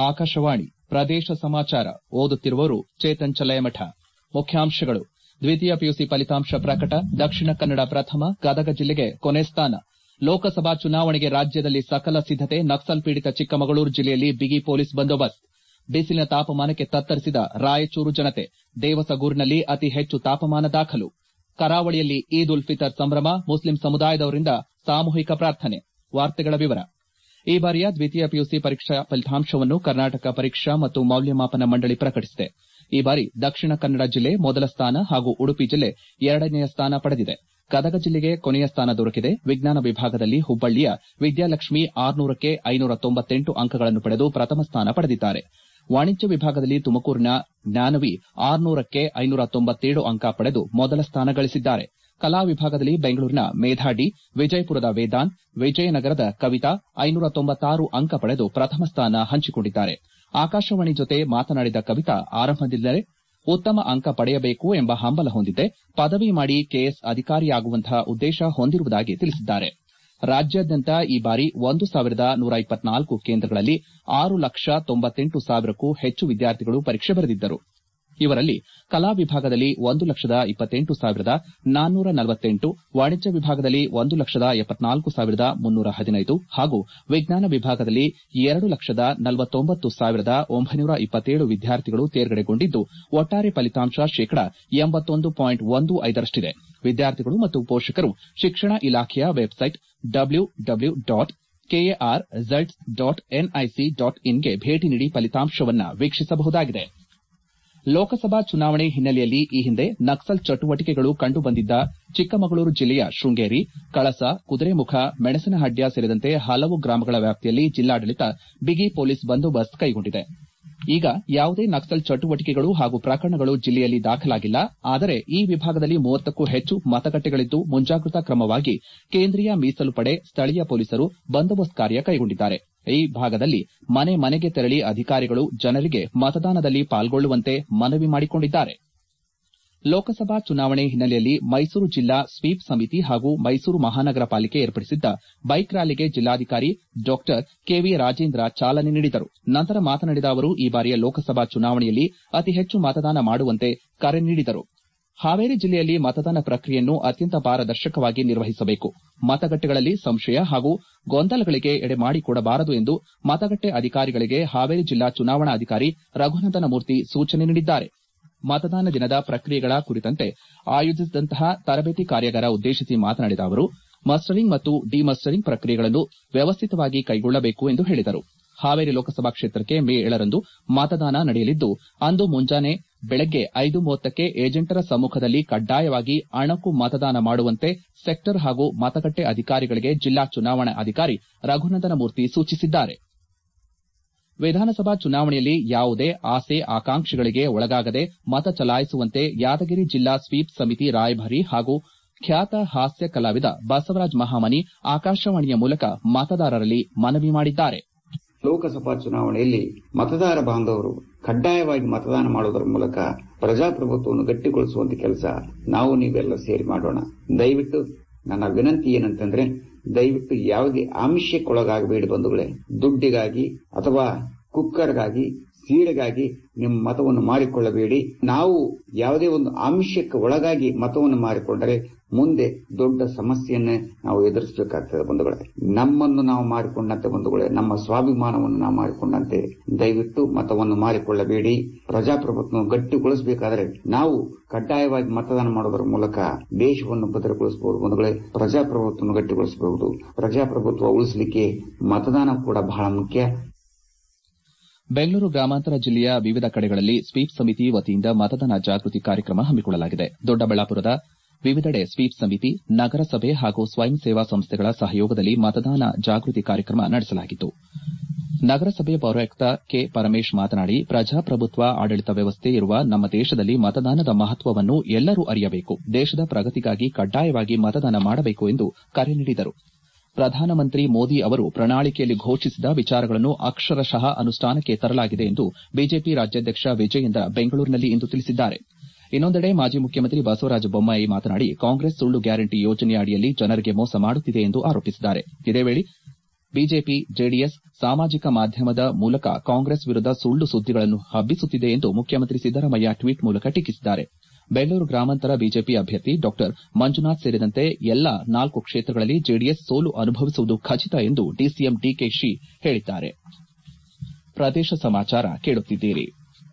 ಆಕಾಶವಾಣಿ ಪ್ರದೇಶ ಸಮಾಚಾರ ಓದುತ್ತಿರುವವರು ಚೇತನ್ ಚಲಯಮಠ ಮುಖ್ಯಾಂಶಗಳು ದ್ವಿತೀಯ ಪಿಯುಸಿ ಫಲಿತಾಂಶ ಪ್ರಕಟ ದಕ್ಷಿಣ ಕನ್ನಡ ಪ್ರಥಮ ಗದಗ ಜಿಲ್ಲೆಗೆ ಕೊನೆ ಸ್ಥಾನ ಲೋಕಸಭಾ ಚುನಾವಣೆಗೆ ರಾಜ್ಯದಲ್ಲಿ ಸಕಲ ಸಿದ್ದತೆ ನಕ್ಸಲ್ ಪೀಡಿತ ಚಿಕ್ಕಮಗಳೂರು ಜಿಲ್ಲೆಯಲ್ಲಿ ಬಿಗಿ ಪೊಲೀಸ್ ಬಂದೋಬಸ್ತ್ ಬಿಸಿಲಿನ ತಾಪಮಾನಕ್ಕೆ ತತ್ತರಿಸಿದ ರಾಯಚೂರು ಜನತೆ ದೇವಸಗೂರಿನಲ್ಲಿ ಅತಿ ಹೆಚ್ಚು ತಾಪಮಾನ ದಾಖಲು ಕರಾವಳಿಯಲ್ಲಿ ಈದ್ ಉಲ್ ಫಿತರ್ ಸಂಭ್ರಮ ಮುಸ್ಲಿಂ ಸಮುದಾಯದವರಿಂದ ಸಾಮೂಹಿಕ ಪ್ರಾರ್ಥನೆ ಈ ಬಾರಿಯ ದ್ವಿತೀಯ ಪಿಯುಸಿ ಪರೀಕ್ಷಾ ಫಲಿತಾಂಶವನ್ನು ಕರ್ನಾಟಕ ಪರೀಕ್ಷಾ ಮತ್ತು ಮೌಲ್ಯಮಾಪನ ಮಂಡಳಿ ಪ್ರಕಟಿಸಿದೆ ಈ ಬಾರಿ ದಕ್ಷಿಣ ಕನ್ನಡ ಜಿಲ್ಲೆ ಮೊದಲ ಸ್ಥಾನ ಹಾಗೂ ಉಡುಪಿ ಜಿಲ್ಲೆ ಎರಡನೆಯ ಸ್ಥಾನ ಪಡೆದಿದೆ ಗದಗ ಜಿಲ್ಲೆಗೆ ಕೊನೆಯ ಸ್ಥಾನ ದೊರಕಿದೆ ವಿಜ್ಞಾನ ವಿಭಾಗದಲ್ಲಿ ಹುಬ್ಬಳ್ಳಿಯ ವಿದ್ಯಾಲಕ್ಷ್ಮಿ ಆರ್ನೂರಕ್ಕೆ ಐನೂರ ತೊಂಬತ್ತೆಂಟು ಅಂಕಗಳನ್ನು ಪಡೆದು ಪ್ರಥಮ ಸ್ಥಾನ ಪಡೆದಿದ್ದಾರೆ ವಾಣಿಜ್ಯ ವಿಭಾಗದಲ್ಲಿ ತುಮಕೂರಿನ ಜ್ಞಾನವಿ ಆರ್ನೂರಕ್ಕೆ ಐನೂರ ತೊಂಬತ್ತೇಳು ಅಂಕ ಪಡೆದು ಮೊದಲ ಸ್ಥಾನ ಗಳಿಸಿದ್ದಾರೆ ಕಲಾ ವಿಭಾಗದಲ್ಲಿ ಬೆಂಗಳೂರಿನ ಮೇಧಾಡಿ ವಿಜಯಪುರದ ವೇದಾಂತ್ ವಿಜಯನಗರದ ಕವಿತಾ ಐನೂರ ತೊಂಬತ್ತಾರು ಅಂಕ ಪಡೆದು ಪ್ರಥಮ ಸ್ಥಾನ ಹಂಚಿಕೊಂಡಿದ್ದಾರೆ ಆಕಾಶವಾಣಿ ಜೊತೆ ಮಾತನಾಡಿದ ಕವಿತಾ ಆರಂಭದಿಂದಲೇ ಉತ್ತಮ ಅಂಕ ಪಡೆಯಬೇಕು ಎಂಬ ಹಂಬಲ ಹೊಂದಿದ್ದೆ ಪದವಿ ಮಾಡಿ ಕೆಎಸ್ ಅಧಿಕಾರಿಯಾಗುವಂತಹ ಉದ್ದೇಶ ಹೊಂದಿರುವುದಾಗಿ ತಿಳಿಸಿದ್ದಾರೆ ರಾಜ್ಯಾದ್ಯಂತ ಈ ಬಾರಿ ಒಂದು ಸಾವಿರದ ನೂರ ಇಪ್ಪತ್ನಾಲ್ಕು ಕೇಂದ್ರಗಳಲ್ಲಿ ಆರು ಲಕ್ಷ ತೊಂಬತ್ತೆಂಟು ಸಾವಿರಕ್ಕೂ ಹೆಚ್ಚು ವಿದ್ಯಾರ್ಥಿಗಳು ಪರೀಕ್ಷೆ ಬರೆದಿದ್ದರು ಇವರಲ್ಲಿ ಕಲಾ ವಿಭಾಗದಲ್ಲಿ ಒಂದು ಲಕ್ಷದ ಇಪ್ಪತ್ತೆಂಟು ಸಾವಿರದ ನಾನ್ನೂರ ನಲವತ್ತೆಂಟು ವಾಣಿಜ್ಯ ವಿಭಾಗದಲ್ಲಿ ಒಂದು ಲಕ್ಷದ ಎಪ್ಪತ್ನಾಲ್ಕು ಸಾವಿರದ ಮುನ್ನೂರ ಹದಿನೈದು ಹಾಗೂ ವಿಜ್ಞಾನ ವಿಭಾಗದಲ್ಲಿ ಎರಡು ಲಕ್ಷದ ನಲವತ್ತೊಂಬತ್ತು ಸಾವಿರದ ಒಂಬೈನೂರ ಇಪ್ಪತ್ತೇಳು ವಿದ್ಯಾರ್ಥಿಗಳು ತೇರ್ಗಡೆಗೊಂಡಿದ್ದು ಒಟ್ಟಾರೆ ಫಲಿತಾಂಶ ಶೇಕಡ ಎಂಬತ್ತೊಂದು ಪಾಯಿಂಟ್ ಒಂದು ಐದರಷ್ಟಿದೆ ವಿದ್ಯಾರ್ಥಿಗಳು ಮತ್ತು ಪೋಷಕರು ಶಿಕ್ಷಣ ಇಲಾಖೆಯ website W W dot KAR results dot NIC dot ಇನ್ಗೆ ಭೇಟಿ ನೀಡಿ ಫಲಿತಾಂಶವನ್ನು ವೀಕ್ಷಿಸಬಹುದಾಗಿದೆ ಲೋಕಸಭಾ ಚುನಾವಣೆ ಹಿನ್ನೆಲೆಯಲ್ಲಿ ಈ ಹಿಂದೆ ನಕ್ಸಲ್ ಚಟುವಟಿಕೆಗಳು ಕಂಡುಬಂದಿದ್ದ ಚಿಕ್ಕಮಗಳೂರು ಜಿಲ್ಲೆಯ ಶೃಂಗೇರಿ ಕಳಸ ಕುದುರೆಮುಖ ಮೆಣಸಿನಹಡ್ಯ ಸೇರಿದಂತೆ ಹಲವು ಗ್ರಾಮಗಳ ವ್ಯಾಪ್ತಿಯಲ್ಲಿ ಜಿಲ್ಲಾಡಳಿತ ಬಿಗಿ ಪೊಲೀಸ್ ಬಂದೋಬಸ್ತ್ ಕೈಗೊಂಡಿದೆ ಈಗ ಯಾವುದೇ ನಕ್ಸಲ್ ಚಟುವಟಿಕೆಗಳು ಹಾಗೂ ಪ್ರಕರಣಗಳು ಜಿಲ್ಲೆಯಲ್ಲಿ ದಾಖಲಾಗಿಲ್ಲ ಆದರೆ ಈ ವಿಭಾಗದಲ್ಲಿ ಮೂವತ್ತಕ್ಕೂ ಹೆಚ್ಚು ಮತಗಟ್ಟೆಗಳಿದ್ದು ಮುಂಜಾಗ್ರತಾ ಕ್ರಮವಾಗಿ ಕೇಂದ್ರೀಯ ಮೀಸಲು ಪಡೆ ಸ್ಥಳೀಯ ಪೊಲೀಸರು ಬಂದೋಬಸ್ತ್ ಕಾರ್ಯ ಕೈಗೊಂಡಿದ್ದಾರೆ ಈ ಭಾಗದಲ್ಲಿ ಮನೆ ಮನೆಗೆ ತೆರಳಿ ಅಧಿಕಾರಿಗಳು ಜನರಿಗೆ ಮತದಾನದಲ್ಲಿ ಪಾಲ್ಗೊಳ್ಳುವಂತೆ ಮನವಿ ಮಾಡಿಕೊಂಡಿದ್ದಾರೆ ಲೋಕಸಭಾ ಚುನಾವಣೆ ಹಿನ್ನೆಲೆಯಲ್ಲಿ ಮೈಸೂರು ಜಿಲ್ಲಾ ಸ್ವೀಪ್ ಸಮಿತಿ ಹಾಗೂ ಮೈಸೂರು ಮಹಾನಗರ ಪಾಲಿಕೆ ಏರ್ಪಡಿಸಿದ್ದ ಬೈಕ್ ರ್ಯಾಲಿಗೆ ಜಿಲ್ಲಾಧಿಕಾರಿ ಡಾ ಕೆವಿ ರಾಜೇಂದ್ರ ಚಾಲನೆ ನೀಡಿದರು ನಂತರ ಮಾತನಾಡಿದ ಅವರು ಈ ಬಾರಿಯ ಲೋಕಸಭಾ ಚುನಾವಣೆಯಲ್ಲಿ ಅತಿ ಹೆಚ್ಚು ಮತದಾನ ಮಾಡುವಂತೆ ಕರೆ ನೀಡಿದರು ಹಾವೇರಿ ಜಿಲ್ಲೆಯಲ್ಲಿ ಮತದಾನ ಪ್ರಕ್ರಿಯೆಯನ್ನು ಅತ್ಯಂತ ಪಾರದರ್ಶಕವಾಗಿ ನಿರ್ವಹಿಸಬೇಕು ಮತಗಟ್ಟೆಗಳಲ್ಲಿ ಸಂಶಯ ಹಾಗೂ ಗೊಂದಲಗಳಿಗೆ ಎಡೆಮಾಡಿಕೊಡಬಾರದು ಎಂದು ಮತಗಟ್ಟೆ ಅಧಿಕಾರಿಗಳಿಗೆ ಹಾವೇರಿ ಜಿಲ್ಲಾ ಚುನಾವಣಾಧಿಕಾರಿ ರಘುನಂದನಮೂರ್ತಿ ಸೂಚನೆ ನೀಡಿದ್ದಾರೆ ಮತದಾನ ದಿನದ ಪ್ರಕ್ರಿಯೆಗಳ ಕುರಿತಂತೆ ಆಯೋಜಿಸಿದ್ದಂತಹ ತರಬೇತಿ ಕಾರ್ಯಾಗಾರ ಉದ್ದೇಶಿಸಿ ಮಾತನಾಡಿದ ಅವರು ಮಸ್ಟರಿಂಗ್ ಮತ್ತು ಡಿಮಸ್ಟರಿಂಗ್ ಪ್ರಕ್ರಿಯೆಗಳನ್ನು ವ್ಯವಸ್ಥಿತವಾಗಿ ಕೈಗೊಳ್ಳಬೇಕು ಎಂದು ಹೇಳಿದರು ಹಾವೇರಿ ಲೋಕಸಭಾ ಕ್ಷೇತ್ರಕ್ಕೆ ಮೇ ಏಳರಂದು ಮತದಾನ ನಡೆಯಲಿದ್ದು ಅಂದು ಮುಂಜಾನೆ ಬೆಳಗ್ಗೆ ಐದು ಮೂವತ್ತಕ್ಕೆ ಏಜೆಂಟರ ಸಮ್ಮುಖದಲ್ಲಿ ಕಡ್ಡಾಯವಾಗಿ ಅಣಕು ಮತದಾನ ಮಾಡುವಂತೆ ಸೆಕ್ಟರ್ ಹಾಗೂ ಮತಗಟ್ಟೆ ಅಧಿಕಾರಿಗಳಿಗೆ ಜಿಲ್ಲಾ ಚುನಾವಣಾ ಅಧಿಕಾರಿ ರಘುನಂದನಮೂರ್ತಿ ಸೂಚಿಸಿದ್ದಾರೆ ವಿಧಾನಸಭಾ ಚುನಾವಣೆಯಲ್ಲಿ ಯಾವುದೇ ಆಸೆ ಆಕಾಂಕ್ಷೆಗಳಿಗೆ ಒಳಗಾಗದೆ ಮತ ಚಲಾಯಿಸುವಂತೆ ಯಾದಗಿರಿ ಜಿಲ್ಲಾ ಸ್ವೀಪ್ ಸಮಿತಿ ರಾಯಭಾರಿ ಹಾಗೂ ಖ್ಯಾತ ಹಾಸ್ಯ ಕಲಾವಿದ ಬಸವರಾಜ ಮಹಾಮನಿ ಆಕಾಶವಾಣಿಯ ಮೂಲಕ ಮತದಾರರಲ್ಲಿ ಮನವಿ ಮಾಡಿದ್ದಾರೆ ಲೋಕಸಭಾ ಚುನಾವಣೆಯಲ್ಲಿ ಮತದಾರ ಬಾಂಧವರು ಕಡ್ಡಾಯವಾಗಿ ಮತದಾನ ಮಾಡುವುದರ ಮೂಲಕ ಪ್ರಜಾಪ್ರಭುತ್ವವನ್ನು ಗಟ್ಟಿಗೊಳಿಸುವಂತ ಕೆಲಸ ನಾವು ನೀವೆಲ್ಲ ಸೇರಿ ಮಾಡೋಣ ದಯವಿಟ್ಟು ನನ್ನ ವಿನಂತಿ ಏನಂತಂದ್ರೆ ದಯವಿಟ್ಟು ಯಾವುದೇ ಆಮಿಷಕ್ಕೊಳಗಾಗಬೇಡಿ ಬಂಧುಗಳೇ ದುಡ್ಡಿಗಾಗಿ ಅಥವಾ ಕುಕ್ಕರ್ಗಾಗಿ ಸೀರೆಗಾಗಿ ನಿಮ್ಮ ಮತವನ್ನು ಮಾರಿಕೊಳ್ಳಬೇಡಿ ನಾವು ಯಾವುದೇ ಒಂದು ಆಮಿಷಕ್ಕೆ ಒಳಗಾಗಿ ಮತವನ್ನು ಮಾರಿಕೊಂಡರೆ ಮುಂದೆ ದೊಡ್ಡ ಸಮಸ್ಯೆಯನ್ನೇ ನಾವು ಎದುರಿಸಬೇಕಾಗ್ತದೆ ಬಂಧುಗಳೇ ನಮ್ಮನ್ನು ನಾವು ಮಾರಿಕೊಂಡಂತೆ ಬಂಧುಗಳೇ ನಮ್ಮ ಸ್ವಾಭಿಮಾನವನ್ನು ನಾವು ಮಾರಿಕೊಂಡಂತೆ ದಯವಿಟ್ಟು ಮತವನ್ನು ಮಾರಿಕೊಳ್ಳಬೇಡಿ ಪ್ರಜಾಪ್ರಭುತ್ವವನ್ನು ಗಟ್ಟಿಗೊಳಿಸಬೇಕಾದರೆ ನಾವು ಕಡ್ಡಾಯವಾಗಿ ಮತದಾನ ಮಾಡೋದರ ಮೂಲಕ ದೇಶವನ್ನು ಭದ್ರಗೊಳಿಸಬಹುದು ಬಂಧುಗಳೇ ಪ್ರಜಾಪ್ರಭುತ್ವವನ್ನು ಗಟ್ಟಿಗೊಳಿಸಬಹುದು ಪ್ರಜಾಪ್ರಭುತ್ವ ಉಳಿಸಲಿಕ್ಕೆ ಮತದಾನ ಕೂಡ ಬಹಳ ಮುಖ್ಯ ಬೆಂಗಳೂರು ಗ್ರಾಮಾಂತರ ಜಿಲ್ಲೆಯ ವಿವಿಧ ಕಡೆಗಳಲ್ಲಿ ಸ್ವೀಪ್ ಸಮಿತಿ ವತಿಯಿಂದ ಮತದಾನ ಜಾಗೃತಿ ಕಾರ್ಯಕ್ರಮ ಹಮ್ಮಿಕೊಳ್ಳಲಾಗಿದೆ ದೊಡ್ಡಬಳ್ಳಾಪುರದ ವಿವಿಧೆಡೆ ಸ್ವೀಪ್ ಸಮಿತಿ ನಗರಸಭೆ ಹಾಗೂ ಸ್ವಯಂ ಸೇವಾ ಸಂಸ್ಥೆಗಳ ಸಹಯೋಗದಲ್ಲಿ ಮತದಾನ ಜಾಗೃತಿ ಕಾರ್ಯಕ್ರಮ ನಡೆಸಲಾಗಿತ್ತು ನಗರಸಭೆ ಪೌರಾಯುಕ್ತ ಕೆ ಪರಮೇಶ್ ಮಾತನಾಡಿ ಪ್ರಜಾಪ್ರಭುತ್ವ ಆಡಳಿತ ವ್ಯವಸ್ಥೆ ಇರುವ ನಮ್ಮ ದೇಶದಲ್ಲಿ ಮತದಾನದ ಮಹತ್ವವನ್ನು ಎಲ್ಲರೂ ಅರಿಯಬೇಕು ದೇಶದ ಪ್ರಗತಿಗಾಗಿ ಕಡ್ಡಾಯವಾಗಿ ಮತದಾನ ಮಾಡಬೇಕು ಎಂದು ಕರೆ ನೀಡಿದರು ಪ್ರಧಾನಮಂತ್ರಿ ಮೋದಿ ಅವರು ಪ್ರಣಾಳಿಕೆಯಲ್ಲಿ ಘೋಷಿಸಿದ ವಿಚಾರಗಳನ್ನು ಅಕ್ಷರಶಃ ಅನುಷ್ಠಾನಕ್ಕೆ ತರಲಾಗಿದೆ ಎಂದು ಬಿಜೆಪಿ ರಾಜ್ಯಾಧ್ಯಕ್ಷ ವಿಜಯೇಂದ್ರ ಬೆಂಗಳೂರಿನಲ್ಲಿಂದು ತಿಳಿಸಿದ್ದಾರೆ ಇನ್ನೊಂದೆಡೆ ಮಾಜಿ ಮುಖ್ಯಮಂತ್ರಿ ಬಸವರಾಜ ಬೊಮ್ಮಾಯಿ ಮಾತನಾಡಿ ಕಾಂಗ್ರೆಸ್ ಸುಳ್ಳು ಗ್ಯಾರಂಟಿ ಯೋಜನೆಯ ಅಡಿಯಲ್ಲಿ ಜನರಿಗೆ ಮೋಸ ಮಾಡುತ್ತಿದೆ ಎಂದು ಆರೋಪಿಸಿದ್ದಾರೆ ಇದೇ ವೇಳೆ ಬಿಜೆಪಿ ಜೆಡಿಎಸ್ ಸಾಮಾಜಿಕ ಮಾಧ್ಯಮದ ಮೂಲಕ ಕಾಂಗ್ರೆಸ್ ವಿರುದ್ದ ಸುಳ್ಳು ಸುದ್ದಿಗಳನ್ನು ಹಬ್ಬಿಸುತ್ತಿದೆ ಎಂದು ಮುಖ್ಯಮಂತ್ರಿ ಸಿದ್ದರಾಮಯ್ಯ ಟ್ವೀಟ್ ಮೂಲಕ ಟೀಕಿಸಿದ್ದಾರೆ ಬೆಂಗಳೂರು ಗ್ರಾಮಾಂತರ ಬಿಜೆಪಿ ಅಭ್ಯರ್ಥಿ ಡಾ ಮಂಜುನಾಥ್ ಸೇರಿದಂತೆ ಎಲ್ಲಾ ನಾಲ್ಕು ಕ್ಷೇತ್ರಗಳಲ್ಲಿ ಜೆಡಿಎಸ್ ಸೋಲು ಅನುಭವಿಸುವುದು ಖಚಿತ ಎಂದು ಡಿಸಿಎಂ ಡಿಕೆಶಿ ಹೇಳಿದ್ದಾರೆ ಪ್ರದೇಶ ಸಮಾಚಾರ ಕೇಳುತ್ತಿದ್ದೀರಿ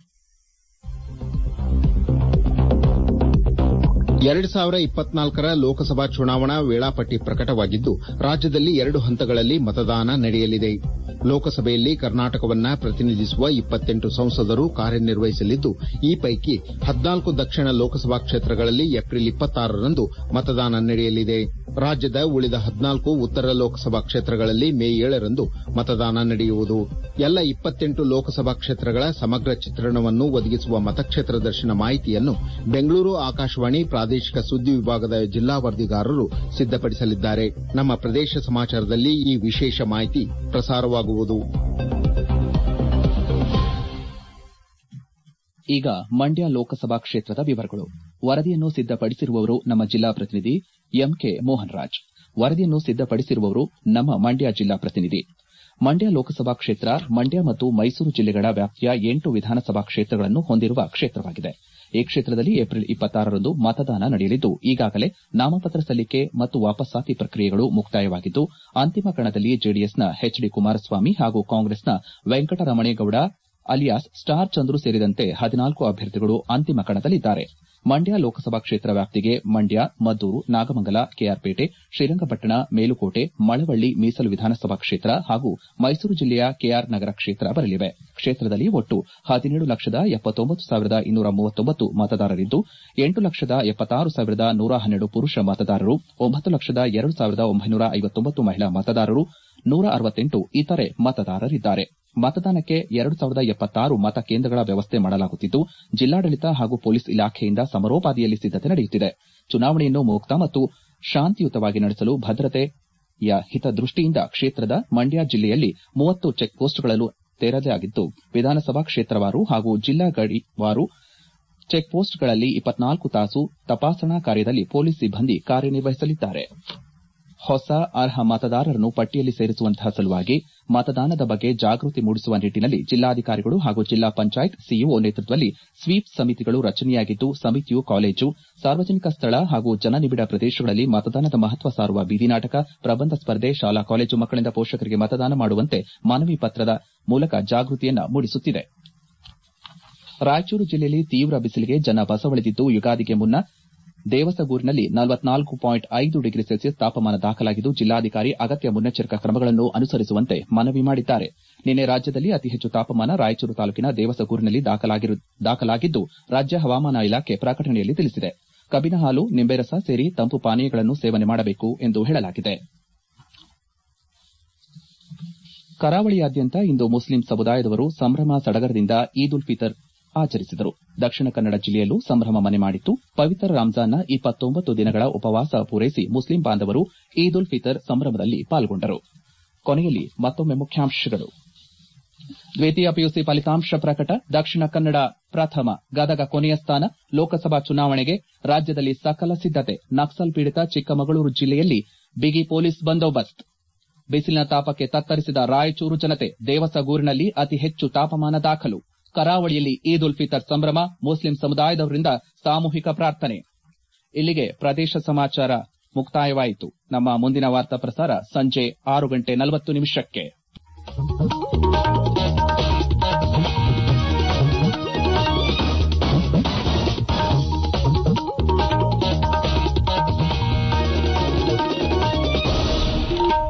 ಎರಡು ಸಾವಿರ ಇಪ್ಪತ್ನಾಲ್ಕರ ಲೋಕಸಭಾ ಚುನಾವಣಾ ವೇಳಾಪಟ್ಟಿ ಪ್ರಕಟವಾಗಿದ್ದು ರಾಜ್ಯದಲ್ಲಿ ಎರಡು ಹಂತಗಳಲ್ಲಿ ಮತದಾನ ನಡೆಯಲಿದೆ ಲೋಕಸಭೆಯಲ್ಲಿ ಕರ್ನಾಟಕವನ್ನ ಪ್ರತಿನಿಧಿಸುವ ಇಪ್ಪತ್ತೆಂಟು ಸಂಸದರು ಕಾರ್ಯನಿರ್ವಹಿಸಲಿದ್ದು ಈ ಪೈಕಿ ಹದ್ನಾಲ್ಕು ದಕ್ಷಿಣ ಲೋಕಸಭಾ ಕ್ಷೇತ್ರಗಳಲ್ಲಿ ಏಪ್ರಿಲ್ ಇಪ್ಪತ್ತಾರರಂದು ಮತದಾನ ನಡೆಯಲಿದೆ ರಾಜ್ಯದ ಉಳಿದ ಹದ್ನಾಲ್ಕು ಉತ್ತರ ಲೋಕಸಭಾ ಕ್ಷೇತ್ರಗಳಲ್ಲಿ ಮೇ ಏಳರಂದು ಮತದಾನ ನಡೆಯುವುದು ಎಲ್ಲ ಇಪ್ಪತ್ತೆಂಟು ಲೋಕಸಭಾ ಕ್ಷೇತ್ರಗಳ ಸಮಗ್ರ ಚಿತ್ರಣವನ್ನು ಒದಗಿಸುವ ಮತಕ್ಷೇತ್ರ ದರ್ಶನ ಮಾಹಿತಿಯನ್ನು ಬೆಂಗಳೂರು ಆಕಾಶವಾಣಿ ಪ್ರಾದೇಶಿಕ ಸುದ್ದಿ ವಿಭಾಗದ ಜಿಲ್ಲಾ ವರದಿಗಾರರು ಸಿದ್ದಪಡಿಸಲಿದ್ದಾರೆ ನಮ್ಮ ಪ್ರದೇಶ ಸಮಾಚಾರದಲ್ಲಿ ಈ ವಿಶೇಷ ಮಾಹಿತಿ ಪ್ರಸಾರವಾಗುವುದು ಈಗ ಮಂಡ್ಯ ಲೋಕಸಭಾ ಕ್ಷೇತ್ರದ ವಿವರಗಳು ವರದಿಯನ್ನು ಸಿದ್ದಪಡಿಸಿರುವವರು ನಮ್ಮ ಜಿಲ್ಲಾ ಪ್ರತಿನಿಧಿ ಎಂಕೆ ಮೋಹನ್ ರಾಜ್ ವರದಿಯನ್ನು ಸಿದ್ದಪಡಿಸಿರುವವರು ನಮ್ಮ ಮಂಡ್ಯ ಜಿಲ್ಲಾ ಪ್ರತಿನಿಧಿ ಮಂಡ್ಯ ಲೋಕಸಭಾ ಕ್ಷೇತ್ರ ಮಂಡ್ಯ ಮತ್ತು ಮೈಸೂರು ಜಿಲ್ಲೆಗಳ ವ್ಯಾಪ್ತಿಯ ಎಂಟು ವಿಧಾನಸಭಾ ಕ್ಷೇತ್ರಗಳನ್ನು ಹೊಂದಿರುವ ಕ್ಷೇತ್ರವಾಗಿದೆ ಈ ಕ್ಷೇತ್ರದಲ್ಲಿ ಏಪ್ರಿಲ್ ಇಪ್ಪತ್ತಾರರಂದು ಮತದಾನ ನಡೆಯಲಿದ್ದು ಈಗಾಗಲೇ ನಾಮಪತ್ರ ಸಲ್ಲಿಕೆ ಮತ್ತು ವಾಪಸ್ಸಾತಿ ಪ್ರಕ್ರಿಯೆಗಳು ಮುಕ್ತಾಯವಾಗಿದ್ದು ಅಂತಿಮ ಕಣದಲ್ಲಿ ಜೆಡಿಎಸ್ನ ಎಚ್ಡಿ ಕುಮಾರಸ್ವಾಮಿ ಹಾಗೂ ಕಾಂಗ್ರೆಸ್ನ ವೆಂಕಟರಮಣೇಗೌಡ ಅಲಿಯಾಸ್ ಸ್ಟಾರ್ ಚಂದ್ರು ಸೇರಿದಂತೆ ಹದಿನಾಲ್ಕು ಅಭ್ಯರ್ಥಿಗಳು ಅಂತಿಮ ಕಣದಲ್ಲಿದ್ದಾರೆ ಮಂಡ್ಯ ಲೋಕಸಭಾ ಕ್ಷೇತ್ರ ವ್ಯಾಪ್ತಿಗೆ ಮಂಡ್ಯ ಮದ್ದೂರು ನಾಗಮಂಗಲ ಕೆಆರ್ಪೇಟೆ ಶ್ರೀರಂಗಪಟ್ಟಣ ಮೇಲುಕೋಟೆ ಮಳವಳ್ಳಿ ಮೀಸಲು ವಿಧಾನಸಭಾ ಕ್ಷೇತ್ರ ಹಾಗೂ ಮೈಸೂರು ಜಿಲ್ಲೆಯ ಕೆಆರ್ ನಗರ ಕ್ಷೇತ್ರ ಬರಲಿವೆ ಕ್ಷೇತ್ರದಲ್ಲಿ ಒಟ್ಟು ಹದಿನೇಳು ಲಕ್ಷದ ಎಪ್ಪತ್ತೊಂಬತ್ತು ಸಾವಿರದ ಇನ್ನೂರ ಮೂವತ್ತೊಂಬತ್ತು ಮತದಾರರಿದ್ದು ಎಂಟು ಲಕ್ಷದ ಎಪ್ಪತ್ತಾರು ಸಾವಿರದ ನೂರ ಹನ್ನೆರಡು ಪುರುಷ ಮತದಾರರು ಒಂಬತ್ತು ಲಕ್ಷದ ಎರಡು ಸಾವಿರದ ಒಂಬೈನೂರ ಐವತ್ತೊಂಬತ್ತು ಮಹಿಳಾ ಮತದಾರರು ನೂರ ಅರವತ್ತೆಂಟು ಇತರೆ ಮತದಾರರಿದ್ದಾರೆ ಮತದಾನಕ್ಕೆ ಎರಡು ಸಾವಿರದ ಎಪ್ಪತ್ತಾರು ಮತಕೇಂದ್ರಗಳ ವ್ಯವಸ್ಥೆ ಮಾಡಲಾಗುತ್ತಿದ್ದು ಜಿಲ್ಲಾಡಳಿತ ಹಾಗೂ ಪೊಲೀಸ್ ಇಲಾಖೆಯಿಂದ ಸಮರೋಪಾದಿಯಲ್ಲಿ ಸಿದ್ದತೆ ನಡೆಯುತ್ತಿದೆ ಚುನಾವಣೆಯನ್ನು ಮುಕ್ತ ಮತ್ತು ಶಾಂತಿಯುತವಾಗಿ ನಡೆಸಲು ಭದ್ರತೆಯ ಹಿತದೃಷ್ಟಿಯಿಂದ ಕ್ಷೇತ್ರದ ಮಂಡ್ಯ ಜಿಲ್ಲೆಯಲ್ಲಿ ಮೂವತ್ತು ಚೆಕ್ಪೋಸ್ಟ್ಗಳನ್ನು ತೆರೆಯಲಾಗಿದ್ದು ವಿಧಾನಸಭಾ ಕ್ಷೇತ್ರವಾರು ಹಾಗೂ ಜಿಲ್ಲಾ ಗಡಿವಾರು ಚೆಕ್ಪೋಸ್ಟ್ಗಳಲ್ಲಿ ಇಪ್ಪತ್ನಾಲ್ಕು ತಾಸು ತಪಾಸಣಾ ಕಾರ್ಯದಲ್ಲಿ ಪೊಲೀಸ್ ಸಿಬ್ಬಂದಿ ಕಾರ್ಯನಿರ್ವಹಿಸಲಿದ್ದಾರೆ ಹೊಸ ಅರ್ಹ ಮತದಾರರನ್ನು ಪಟ್ಟಿಯಲ್ಲಿ ಸೇರಿಸುವಂತಹ ಸಲುವಾಗಿ ಮತದಾನದ ಬಗ್ಗೆ ಜಾಗೃತಿ ಮೂಡಿಸುವ ನಿಟ್ಟಿನಲ್ಲಿ ಜಿಲ್ಲಾಧಿಕಾರಿಗಳು ಹಾಗೂ ಜಿಲ್ಲಾ ಪಂಚಾಯತ್ ಸಿಇಒ ನೇತೃತ್ವದಲ್ಲಿ ಸ್ವೀಪ್ ಸಮಿತಿಗಳು ರಚನೆಯಾಗಿದ್ದು ಸಮಿತಿಯು ಕಾಲೇಜು ಸಾರ್ವಜನಿಕ ಸ್ಥಳ ಹಾಗೂ ಜನನಿಬಿಡ ಪ್ರದೇಶಗಳಲ್ಲಿ ಮತದಾನದ ಮಹತ್ವ ಸಾರುವ ಬೀದಿ ನಾಟಕ ಪ್ರಬಂಧ ಸ್ಪರ್ಧೆ ಶಾಲಾ ಕಾಲೇಜು ಮಕ್ಕಳಿಂದ ಪೋಷಕರಿಗೆ ಮತದಾನ ಮಾಡುವಂತೆ ಮನವಿ ಪತ್ರದ ಮೂಲಕ ಜಾಗೃತಿಯನ್ನ ಮೂಡಿಸುತ್ತಿದೆ ರಾಯಚೂರು ಜಿಲ್ಲೆಯಲ್ಲಿ ತೀವ್ರ ಬಿಸಿಲಿಗೆ ಜನ ಬಸವಳಿದಿದ್ದು ಯುಗಾದಿಗೆ ಮುನ್ನ ದೇವಸಗೂರಿನಲ್ಲಿ ನಲವತ್ನಾಲ್ಕು ಪಾಯಿಂಟ್ ಐದು ಡಿಗ್ರಿ ಸೆಲ್ಸಿಯಸ್ ತಾಪಮಾನ ದಾಖಲಾಗಿದ್ದು ಜಿಲ್ಲಾಧಿಕಾರಿ ಅಗತ್ಯ ಮುನ್ನೆಚ್ಚರಿಕಾ ಕ್ರಮಗಳನ್ನು ಅನುಸರಿಸುವಂತೆ ಮನವಿ ಮಾಡಿದ್ದಾರೆ ನಿನ್ನೆ ರಾಜ್ಯದಲ್ಲಿ ಅತಿ ಹೆಚ್ಚು ತಾಪಮಾನ ರಾಯಚೂರು ತಾಲೂಕಿನ ದೇವಸಗೂರಿನಲ್ಲಿ ದಾಖಲಾಗಿದ್ದು ರಾಜ್ಯ ಹವಾಮಾನ ಇಲಾಖೆ ಪ್ರಕಟಣೆಯಲ್ಲಿ ತಿಳಿಸಿದೆ ಕಬ್ಬಿನ ಹಾಲು ನಿಂಬೆ ರಸ ಸೇರಿ ತಂಪು ಪಾನೀಯಗಳನ್ನು ಸೇವನೆ ಮಾಡಬೇಕು ಎಂದು ಹೇಳಲಾಗಿದೆ ಕರಾವಳಿಯಾದ್ಯಂತ ಇಂದು ಮುಸ್ಲಿಂ ಸಮುದಾಯದವರು ಸಂಭ್ರಮ ಸಡಗರದಿಂದ ಈದ್ ಉಲ್ ಫಿತರ್ ಆಚರಿಸಿದರು ದಕ್ಷಿಣ ಕನ್ನಡ ಜಿಲ್ಲೆಯಲ್ಲೂ ಸಂಭ್ರಮ ಮನೆ ಮಾಡಿತ್ತು ಪವಿತ್ರ ರಂಜಾನ್ನ ಇಪ್ಪತ್ತೊಂಬತ್ತು ದಿನಗಳ ಉಪವಾಸ ಪೂರೈಸಿ ಮುಸ್ಲಿಂ ಬಾಂಧವರು ಈದ್ ಉಲ್ ಫಿತರ್ ಸಂಭ್ರಮದಲ್ಲಿ ಪಾಲ್ಗೊಂಡರು ಕೊನೆಯಲ್ಲಿ ಮತ್ತೊಮ್ಮೆ ಮುಖ್ಯಾಂಶಗಳು ದ್ವಿತೀಯ ಪಿಯುಸಿ ಫಲಿತಾಂಶ ಪ್ರಕಟ ದಕ್ಷಿಣ ಕನ್ನಡ ಪ್ರಥಮ ಗದಗ ಕೊನೆಯ ಸ್ಥಾನ ಲೋಕಸಭಾ ಚುನಾವಣೆಗೆ ರಾಜ್ಯದಲ್ಲಿ ಸಕಲ ಸಿದ್ದತೆ ನಕ್ಸಲ್ ಪೀಡಿತ ಚಿಕ್ಕಮಗಳೂರು ಜಿಲ್ಲೆಯಲ್ಲಿ ಬಿಗಿ ಪೊಲೀಸ್ ಬಂದೋಬಸ್ತ್ ಬಿಸಿಲಿನ ತಾಪಕ್ಕೆ ತತ್ತರಿಸಿದ ರಾಯಚೂರು ಜನತೆ ದೇವಸಗೂರಿನಲ್ಲಿ ಅತಿ ಹೆಚ್ಚು ತಾಪಮಾನ ದಾಖಲು ಕರಾವಳಿಯಲ್ಲಿ ಈದ್ ಉಲ್ ಫಿತರ್ ಸಂಭ್ರಮ ಮುಸ್ಲಿಂ ಸಮುದಾಯದವರಿಂದ ಸಾಮೂಹಿಕ ಪ್ರಾರ್ಥನೆ ಇಲ್ಲಿಗೆ ಪ್ರದೇಶ ಸಮಾಚಾರ ಮುಕ್ತಾಯವಾಯಿತು ನಮ್ಮ ಮುಂದಿನ ವಾರ್ತಾ ಪ್ರಸಾರ ಸಂಜೆ ಆರು ಗಂಟೆ ನಲವತ್ತು ನಿಮಿಷಕ್ಕೆ